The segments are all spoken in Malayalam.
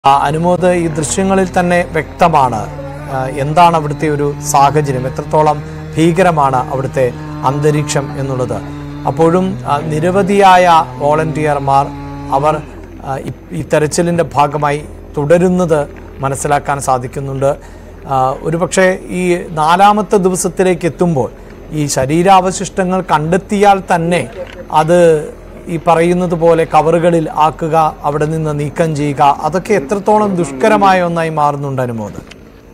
ആ, അനുമോദ് ഈ ദൃശ്യങ്ങളിൽ തന്നെ വ്യക്തമാണ് ആ, എന്താണ് അവിടുത്തെ ഒരു സാഹചര്യം എത്രത്തോളം ഭീകരമാണ് അവിടുത്തെ അന്തരീക്ഷം എന്നുള്ളത് അപ്പോഴും ആ, നിരവധിയായ വോളണ്ടിയർമാർ അവർ ആ, ഈ- ഈ തെരച്ചിലിൻ്റെ ഭാഗമായി തുടരുന്നത് മനസ്സിലാക്കാൻ സാധിക്കുന്നുണ്ട് ആ, ഒരുപക്ഷെ ഈ നാലാമത്തെ ദിവസത്തിലേക്ക് എത്തുമ്പോൾ ഈ ശരീരാവശിഷ്ടങ്ങൾ കണ്ടെത്തിയാൽ തന്നെ അത് ഈ പറയുന്നത് പോലെ കവറുകളിൽ ആക്കുക അവിടെ നിന്ന് നീക്കം ചെയ്യുക അതൊക്കെ എത്രത്തോളം ദുഷ്കരമായ ഒന്നായി മാറുന്നുണ്ട് അനുമോദ്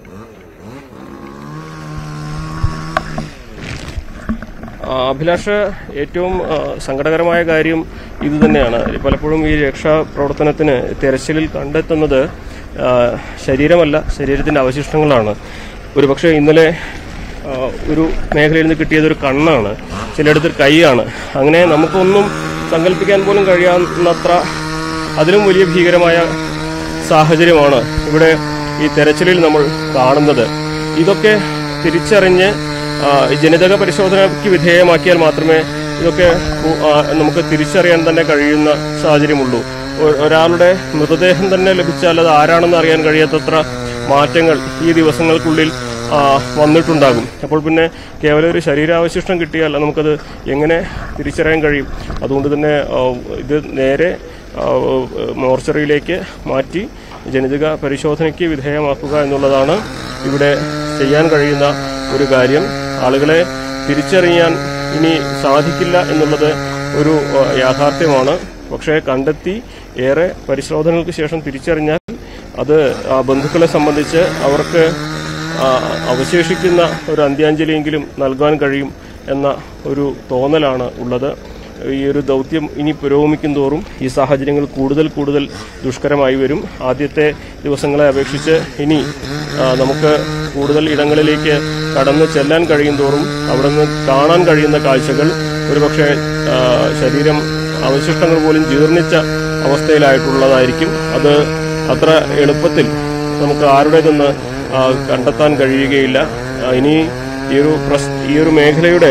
ആ, അഭിലാഷ് ഏറ്റവും ആ, സങ്കടകരമായ കാര്യം ഇത് തന്നെയാണ് പലപ്പോഴും ഈ രക്ഷാപ്രവർത്തനത്തിന് തെരച്ചിലിൽ കണ്ടെത്തുന്നത് ആ, ശരീരമല്ല ശരീരത്തിന്റെ അവശിഷ്ടങ്ങളാണ് ഒരുപക്ഷെ ഇന്നലെ ആ, ഒരു മേഖലയിൽ നിന്ന് കിട്ടിയത് ഒരു കണ്ണാണ് ചിലയിടത്ത് കൈയാണ് അങ്ങനെ നമുക്കൊന്നും സങ്കല്പിക്കാൻ പോലും കഴിയാവുന്നത്ര അതിലും വലിയ ഭീകരമായ സാഹചര്യമാണ് ഇവിടെ ഈ തെരച്ചിലിൽ നമ്മൾ കാണുന്നത് ഇതൊക്കെ തിരിച്ചറിഞ്ഞ് ആ, ജനിതക പരിശോധനയ്ക്ക് വിധേയമാക്കിയാൽ മാത്രമേ ഇതൊക്കെ കു- ആ, നമുക്ക് തിരിച്ചറിയാൻ തന്നെ കഴിയുന്ന സാഹചര്യമുള്ളൂ ഒ- ഒരാളുടെ മൃതദേഹം തന്നെ ലഭിച്ചാൽ അത് ആരാണെന്ന് അറിയാൻ കഴിയാത്തത്ര മാറ്റങ്ങൾ ഈ ദിവസങ്ങൾക്കുള്ളിൽ ആ, വന്നിട്ടുണ്ടാകും അപ്പോൾ പിന്നെ കേവലം ഒരു ശരീരാവശിഷ്ടം കിട്ടിയാൽ നമുക്കത് എങ്ങനെ തിരിച്ചറിയാൻ കഴിയും അതുകൊണ്ട് തന്നെ ആ, ഇത് നേരെ ആ, മോർച്ചറിയിലേക്ക് മാറ്റി ജനിതക പരിശോധനയ്ക്ക് വിധേയമാക്കുക എന്നുള്ളതാണ് ഇവിടെ ചെയ്യാൻ കഴിയുന്ന ഒരു കാര്യം ആളുകളെ തിരിച്ചറിയാൻ ഇനി സാധിക്കില്ല എന്നുള്ളത് ഒരു ആ, യാഥാർത്ഥ്യമാണ് പക്ഷേ കണ്ടെത്തി ഏറെ പരിശോധനകൾക്ക് ശേഷം തിരിച്ചറിഞ്ഞാൽ അത് ആ ബന്ധുക്കളെ സംബന്ധിച്ച് അവർക്ക് ആ, അവശേഷിക്കുന്ന ഒരു അന്ത്യാഞ്ജലിയെങ്കിലും നൽകാൻ കഴിയും എന്ന ഒരു തോന്നലാണ് ഉള്ളത് ഈ ഒരു ദൗത്യം ഇനി പുരോഗമിക്കും തോറും ഈ സാഹചര്യങ്ങൾ കൂടുതൽ കൂടുതൽ ദുഷ്കരമായി വരും ആദ്യത്തെ ദിവസങ്ങളെ അപേക്ഷിച്ച് ഇനി ആ, നമുക്ക് കൂടുതൽ ഇടങ്ങളിലേക്ക് കടന്നു ചെല്ലാൻ കഴിയും തോറും അവിടെ നിന്ന് കാണാൻ കഴിയുന്ന കാഴ്ചകൾ ഒരുപക്ഷെ ആ, ശരീരം അവശിഷ്ടങ്ങൾ പോലും ജീർണിച്ച അവസ്ഥയിലായിട്ടുള്ളതായിരിക്കും അത് അത്ര എളുപ്പത്തിൽ നമുക്ക് ആരുടേതെന്ന് ആ, കണ്ടെത്താൻ കഴിയുകയില്ല ആ, ഇനി ഈ ഒരു പ്രസ് ഈ ഒരു മേഖലയുടെ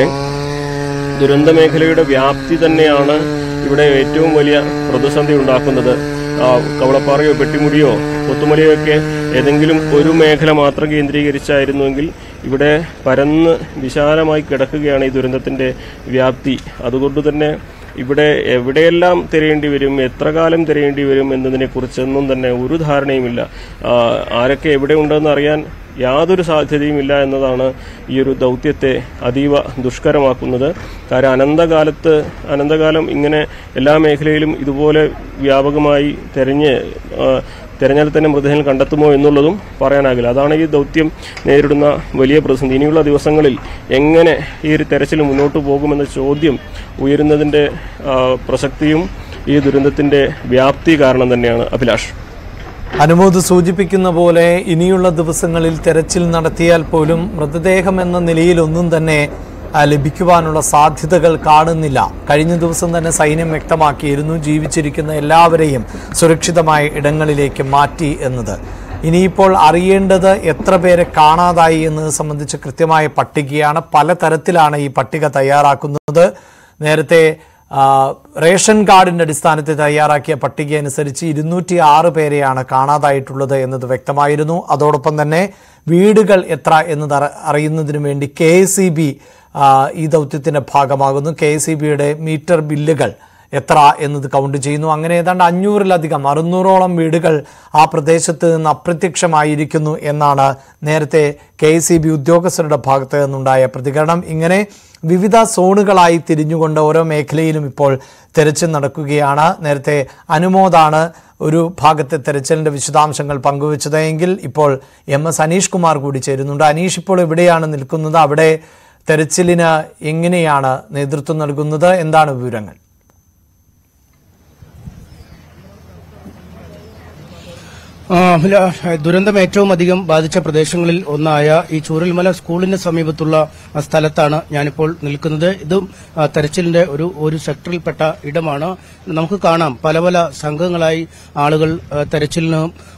ദുരന്ത മേഖലയുടെ വ്യാപ്തി തന്നെയാണ് ഇവിടെ ഏറ്റവും വലിയ പ്രതിസന്ധി ഉണ്ടാക്കുന്നത് ആ, കവളപ്പാറയോ പെട്ടിമുടിയോ കൊത്തുമലയോ ഒക്കെ ഏതെങ്കിലും ഒരു മേഖല മാത്രം കേന്ദ്രീകരിച്ചായിരുന്നുവെങ്കിൽ ഇവിടെ പരന്ന് വിശാലമായി കിടക്കുകയാണ് ഈ ദുരന്തത്തിന്റെ വ്യാപ്തി അതുകൊണ്ട് തന്നെ ഇവിടെ എവിടെയെല്ലാം തിരയേണ്ടി വരും എത്ര കാലം തിരയേണ്ടി വരും എന്നതിനെ കുറിച്ചൊന്നും തന്നെ ഒരു ധാരണയുമില്ല ആ, ആരൊക്കെ എവിടെ ഉണ്ടെന്ന് അറിയാൻ യാതൊരു സാധ്യതയുമില്ല എന്നതാണ് ഈ ഒരു ദൗത്യത്തെ അതീവ ദുഷ്കരമാക്കുന്നത് കാരണം അനന്തകാലത്ത് അനന്തകാലം ഇങ്ങനെ എല്ലാ മേഖലയിലും ഇതുപോലെ വ്യാപകമായി തെരഞ്ഞ് ആ, തെരഞ്ഞാൽ തന്നെ മൃതദേഹം കണ്ടെത്തുമോ എന്നുള്ളതും പറയാനാകില്ല അതാണ് ഈ ദൗത്യം നേരിടുന്ന വലിയ പ്രതിസന്ധി ഇനിയുള്ള ദിവസങ്ങളിൽ എങ്ങനെ ഈ ഒരു തെരച്ചിൽ മുന്നോട്ട് പോകുമെന്ന ചോദ്യം ഉയരുന്നതിന്റെ ആ, പ്രസക്തിയും ഈ ദുരന്തത്തിന്റെ വ്യാപ്തി കാരണം തന്നെയാണ് അഭിലാഷ് അനുമോദ് സൂചിപ്പിക്കുന്ന പോലെ ഇനിയുള്ള ദിവസങ്ങളിൽ തെരച്ചിൽ നടത്തിയാൽ പോലും മൃതദേഹം എന്ന നിലയിൽ ഒന്നും തന്നെ ആ, ലഭിക്കുവാനുള്ള സാധ്യതകൾ കാണുന്നില്ല കഴിഞ്ഞ ദിവസം തന്നെ സൈന്യം വ്യക്തമാക്കിയിരുന്നു ജീവിച്ചിരിക്കുന്ന എല്ലാവരെയും സുരക്ഷിതമായ ഇടങ്ങളിലേക്ക് മാറ്റി എന്നത് ഇനിയിപ്പോൾ അറിയേണ്ടത് എത്ര പേരെ കാണാതായി എന്നത് സംബന്ധിച്ച് കൃത്യമായ പട്ടികയാണ് പലതരത്തിലാണ് ഈ പട്ടിക തയ്യാറാക്കുന്നത് നേരത്തെ ആ, റേഷൻ കാർഡിന്റെ അടിസ്ഥാനത്തിൽ തയ്യാറാക്കിയ പട്ടിക അനുസരിച്ച് ഇരുന്നൂറ്റി ആറ് പേരെയാണ് കാണാതായിട്ടുള്ളത് എന്നത് വ്യക്തമായിരുന്നു അതോടൊപ്പം തന്നെ വീടുകൾ എത്ര എന്നത് അറ- അറിയുന്നതിന് വേണ്ടി കെ എസ് ഇ ബി ഈ ദൗത്യത്തിന്റെ ഭാഗമാകുന്നു കെ എസ് ഇ ബിയുടെ മീറ്റർ ബില്ലുകൾ എത്ര എന്നത് കൗണ്ട് ചെയ്യുന്നു അങ്ങനെ ഏതാണ്ട് അഞ്ഞൂറിലധികം അറുന്നൂറോളം വീടുകൾ ആ പ്രദേശത്ത് നിന്ന് അപ്രത്യക്ഷമായിരിക്കുന്നു എന്നാണ് നേരത്തെ കെ എസ് ഇ ബി ഉദ്യോഗസ്ഥരുടെ ഭാഗത്ത് നിന്നുണ്ടായ പ്രതികരണം ഇങ്ങനെ വിവിധ സോണുകളായി തിരിഞ്ഞുകൊണ്ട് ഓരോ മേഖലയിലും ഇപ്പോൾ തെരച്ചിൽ നടക്കുകയാണ് നേരത്തെ അനുമോദാണ് ഒരു ഭാഗത്തെ തെരച്ചിലിന്റെ വിശദാംശങ്ങൾ പങ്കുവച്ചത് എങ്കിൽ ഇപ്പോൾ എം എസ് അനീഷ് കുമാർ കൂടി ചേരുന്നുണ്ട് അനീഷ് ഇപ്പോൾ എവിടെയാണ് നിൽക്കുന്നത് അവിടെ തെരച്ചിലിന് എങ്ങനെയാണ് നേതൃത്വം നൽകുന്നത് എന്താണ് വിവരങ്ങൾ ആ, അല്ല, ദുരന്തം ഏറ്റവും അധികം ബാധിച്ച പ്രദേശങ്ങളിൽ ഒന്നായ ഈ ചൂരൽമല സ്കൂളിന് സമീപത്തുള്ള ആ, സ്ഥലത്താണ് ഞാനിപ്പോൾ നിൽക്കുന്നത് ഇതും ആ, തെരച്ചിലിന്റെ ഒരു ഒരു സെക്ടറിൽപ്പെട്ട ഇടമാണ് നമുക്ക് കാണാം പല പല സംഘങ്ങളായി ആളുകൾ ആ, തെരച്ചിലിന്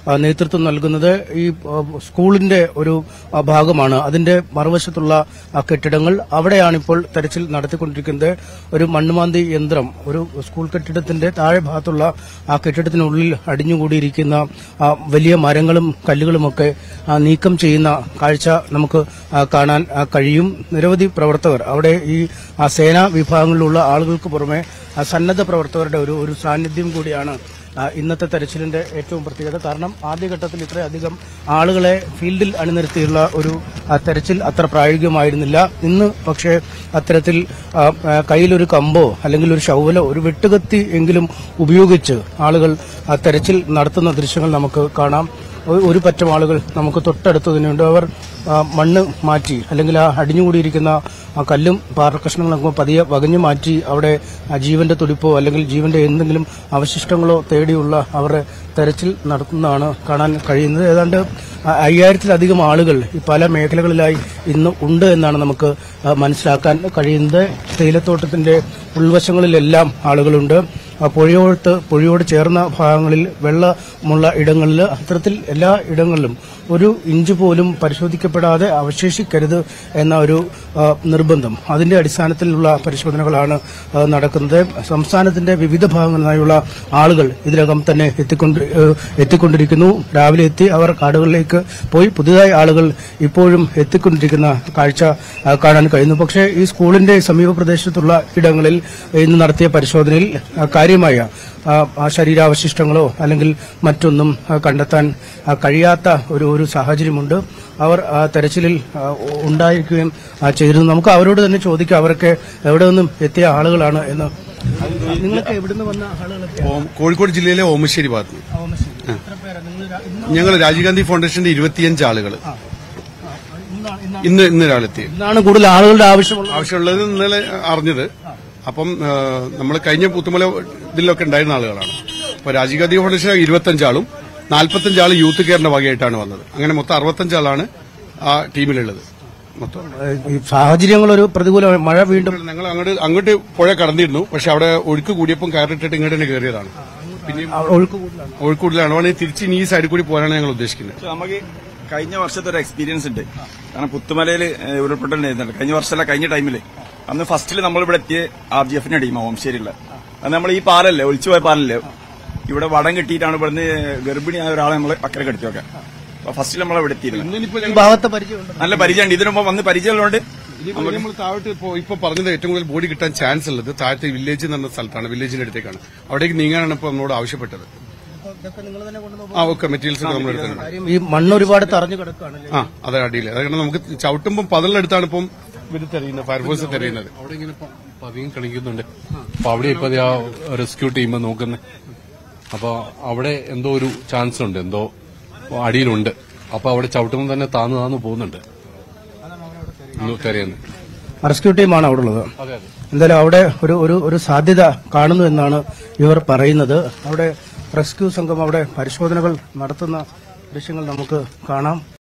ആ, നേതൃത്വം നൽകുന്നത് ഈ ആ, സ്കൂളിന്റെ ഒരു ആ, ഭാഗമാണ് അതിന്റെ മറുവശത്തുള്ള ആ, കെട്ടിടങ്ങൾ അവിടെയാണ് ഇപ്പോൾ തെരച്ചിൽ നടത്തിക്കൊണ്ടിരിക്കുന്നത് ഒരു മണ്ണുമാന്തി യന്ത്രം ഒരു സ്കൂൾ കെട്ടിടത്തിന്റെ താഴെ ഭാഗത്തുള്ള ആ കെട്ടിടത്തിനുള്ളിൽ അടിഞ്ഞുകൂടിയിരിക്കുന്ന ആ, വലിയ മരങ്ങളും കല്ലുകളുമൊക്കെ ആ, നീക്കം ചെയ്യുന്ന കാഴ്ച നമുക്ക് ആ, കാണാൻ ആ, കഴിയും നിരവധി പ്രവർത്തകർ അവിടെ ഈ ആ, സേനാ വിഭാഗങ്ങളിലുള്ള ആളുകൾക്ക് പുറമെ ആ, സന്നദ്ധ പ്രവർത്തകരുടെ ഒരു ഒരു സാന്നിധ്യം കൂടിയാണ് ആ, ഇന്നത്തെ തെരച്ചിലിന്റെ ഏറ്റവും പ്രത്യേകത കാരണം ആദ്യഘട്ടത്തിൽ ഇത്രയധികം ആളുകളെ ഫീൽഡിൽ അണിനിരത്തിയുള്ള ഒരു ആ, തെരച്ചിൽ അത്ര പ്രായോഗികമായിരുന്നില്ല ഇന്ന് പക്ഷേ അത്തരത്തിൽ ആ, ആ, കയ്യിലൊരു കമ്പോ അല്ലെങ്കിൽ ഒരു ഷൗവലോ ഒരു വെട്ടുകത്തി എങ്കിലും ഉപയോഗിച്ച് ആളുകൾ ആ, തെരച്ചിൽ നടത്തുന്ന ദൃശ്യങ്ങൾ നമുക്ക് കാണാം ഒ- ഒരു പറ്റം ആളുകൾ നമുക്ക് തൊട്ടടുത്ത് തന്നെയുണ്ട് അവർ ആ, മണ്ണ് മാറ്റി അല്ലെങ്കിൽ ആ അടിഞ്ഞുകൂടിയിരിക്കുന്ന ആ കല്ലും പാറക്കഷ്ണങ്ങളൊക്കെ പതിയെ വകഞ്ഞു മാറ്റി അവിടെ ആ ജീവന്റെ തുടിപ്പോ അല്ലെങ്കിൽ ജീവന്റെ എന്തെങ്കിലും അവശിഷ്ടങ്ങളോ തേടിയുള്ള അവരുടെ തെരച്ചിൽ നടത്തുന്നതാണ് കാണാൻ കഴിയുന്നത് ഏതാണ്ട് ആ, അയ്യായിരത്തിലധികം ആളുകൾ ഈ പല മേഖലകളിലായി ഇന്ന് ഉണ്ട് എന്നാണ് നമുക്ക് ആ, മനസ്സിലാക്കാൻ കഴിയുന്നത് തേയിലത്തോട്ടത്തിന്റെ ഉൾവശങ്ങളിലെല്ലാം ആളുകളുണ്ട് ആ പുഴയോട്ട് പുഴയോട് ചേർന്ന ഭാഗങ്ങളിൽ വെള്ളമുള്ള ഇടങ്ങളിൽ അത്തരത്തിൽ എല്ലാ ഇടങ്ങളിലും ഒരു ഇഞ്ച് പോലും പരിശോധിക്കപ്പെടാതെ അവശേഷിക്കരുത് എന്ന ഒരു ആ, നിർബന്ധം അതിന്റെ അടിസ്ഥാനത്തിലുള്ള പരിശോധനകളാണ് ആ, നടക്കുന്നത് സംസ്ഥാനത്തിന്റെ വിവിധ ഭാഗങ്ങളിലായുള്ള ആളുകൾ ഇതിനകം തന്നെ എത്തിക്കൊണ്ട് ഏ, എത്തിക്കൊണ്ടിരിക്കുന്നു രാവിലെ എത്തി അവർ കാടുകളിലേക്ക് പോയി പുതിയതായി ആളുകൾ ഇപ്പോഴും എത്തിക്കൊണ്ടിരിക്കുന്ന കാഴ്ച ആ, കാണാൻ കഴിയുന്നു പക്ഷേ ഈ സ്കൂളിന്റെ സമീപ പ്രദേശത്തുള്ള ഇടങ്ങളിൽ ഇന്ന് നടത്തിയ പരിശോധനയിൽ ആ, കാര്യമായ ആ, ആ ശരീരാവശിഷ്ടങ്ങളോ അല്ലെങ്കിൽ മറ്റൊന്നും ആ, കണ്ടെത്താൻ ആ, കഴിയാത്ത ഒരു ഒരു സാഹചര്യമുണ്ട് അവർ ആ, തെരച്ചിലിൽ ആ, ഉണ്ടായിരിക്കുകയും ആ, ചെയ്തിരുന്നു നമുക്ക് അവരോട് തന്നെ ചോദിക്കാം അവരൊക്കെ എവിടെ നിന്നും എത്തിയ ആളുകളാണ് എന്ന് നിങ്ങൾക്ക് എവിടുന്ന് വന്ന ആളുകളൊക്കെ ഓം- കോഴിക്കോട് ജില്ലയിലെ ഓമശ്ശേരി ഭാഗത്ത് ഞങ്ങൾ രാജീവ് ഗാന്ധി ഫൗണ്ടേഷന്റെ ഇരുപത്തിയഞ്ച് ആളുകൾ ഇന്ന് ഇന്ന് രാവിലെ എത്തി ഇന്നാണ് കൂടുതൽ ആളുകളുടെ ആവശ്യമുള്ളത് ആവശ്യമുള്ളത് ഇന്നലെ അറിഞ്ഞത് അപ്പം നമ്മൾ കഴിഞ്ഞ പുത്തുമല ഇതിലൊക്കെ ഉണ്ടായിരുന്ന ആളുകളാണ് അപ്പൊ രാജീവ് ഗാന്ധി ഫൗണ്ടേഷൻ ഇരുപത്തഞ്ചാളും നാൽപ്പത്തഞ്ചാള് യൂത്ത് കെയറിന്റെ വകയായിട്ടാണ് വന്നത് അങ്ങനെ മൊത്തം അറുപത്തഞ്ചാളാണ് ആ ടീമിലുള്ളത് മൊത്തം ഈ സാഹചര്യങ്ങൾ ഒരു പ്രതികൂലമാണ് മഴ വീണ്ടും ഞങ്ങൾ അങ്ങോട്ട് അങ്ങോട്ട് പുഴ കടന്നിരുന്നു പക്ഷെ അവിടെ ഒഴുക്ക് കൂടിയപ്പം കയറിട്ടിട്ട് ഇങ്ങോട്ട് തന്നെ കയറിയതാണ് പിന്നെയും ഒഴുക്ക് കൂടുതലാണ് ഒഴുക്ക് കൂടുതലാണ് അവിടെ തിരിച്ച് ഇനി ഈ സൈഡിൽ കൂടി പോകാനാണ് ഞങ്ങൾ ഉദ്ദേശിക്കുന്നത് പക്ഷെ നമുക്ക് കഴിഞ്ഞ വർഷത്തെ ഒരു എക്സ്പീരിയൻസ് ഉണ്ട് കാരണം പുത്തുമലയിൽ ഉരുൾപൊട്ടലുണ്ടായിരുന്നല്ലോ കഴിഞ്ഞ വർഷമല്ല കഴിഞ്ഞ ടൈമില് അന്ന് ഫസ്റ്റിൽ നമ്മൾ ഇവിടെ എത്തിയ ആർ ജി എഫിന്റെ ടീമാണ് ഓംശ്ശേരിയുള്ള അത് നമ്മൾ ഈ പാലല്ലേ ഒളിച്ചു പോയ പാലല്ലേ ഇവിടെ വടം കെട്ടിയിട്ടാണ് ഇവിടുന്ന് ഗർഭിണിയായ ഒരാളെ നമ്മൾ അക്കരെ കെടുത്തി വെക്കാം അപ്പൊ ഫസ്റ്റിൽ നമ്മൾ ഇവിടെ എത്തിയിരുന്നു ഈ ഭാഗത്തെ പരിചയമുണ്ട് നല്ല പരിചയമുണ്ട് ഇതിനു മുമ്പ് വന്ന് പരിചയമുള്ളതുകൊണ്ട് ഇനിയിപ്പോ നമ്മൾ താഴോട്ട് ഇപ്പോ ഇപ്പൊ പറഞ്ഞത് ഏറ്റവും കൂടുതൽ ബോഡി കിട്ടാൻ ചാൻസ് ഉള്ളത് താഴത്തെ വില്ലേജ് എന്ന് പറഞ്ഞ സ്ഥലത്താണ് വില്ലേജിന്റെ അടുത്തേക്കാണ് അവിടേക്ക് നീങ്ങാനാണ് ഇപ്പൊ നമ്മളോട് ആവശ്യപ്പെട്ടത് ആ ഓക്കെ മെറ്റീരിയൽസ് ഒക്കെ നമ്മൾ എടുത്തിട്ടുണ്ട് കാര്യം ഈ മണ്ണ് ഒരുപാട് തറഞ്ഞു കിടക്കുകയാണ് ആ അതെ അടിയിൽ അതുകൊണ്ട് നമുക്ക് ചവിട്ടുമ്പോൾ പതലിനടുത്താണ് ഇപ്പം ഇത് തെരയുന്നത് ഫയർഫോഴ്സ് തെരയുന്നത് അവിടെ ഇങ്ങനെ പ- പതിയും കളിക്കുന്നുണ്ട് അപ്പൊ അവിടെ ഇപ്പൊ ദേ ആ റെസ്ക്യൂ ടീം നോക്കുന്നത് അപ്പൊ അവിടെ എന്തോ ഒരു ചാൻസ് ഉണ്ട് എന്തോ അടിയിലുണ്ട് അപ്പൊ അവിടെ ചവിട്ടുമ്പോൾ തന്നെ താന്ന് താന്ന് പോകുന്നുണ്ട് ഇന്ന് തിരയുന്നത് റെസ്ക്യൂ ടീമാണ് അവിടെ ഉള്ളത് അതെ അതെ എന്തായാലും അവിടെ ഒരു ഒരു ഒരു സാധ്യത കാണുന്നു എന്നാണ് ഇവർ പറയുന്നത് അവിടെ റെസ്ക്യൂ സംഘം അവിടെ പരിശോധനകൾ നടത്തുന്ന ദൃശ്യങ്ങൾ നമുക്ക് കാണാം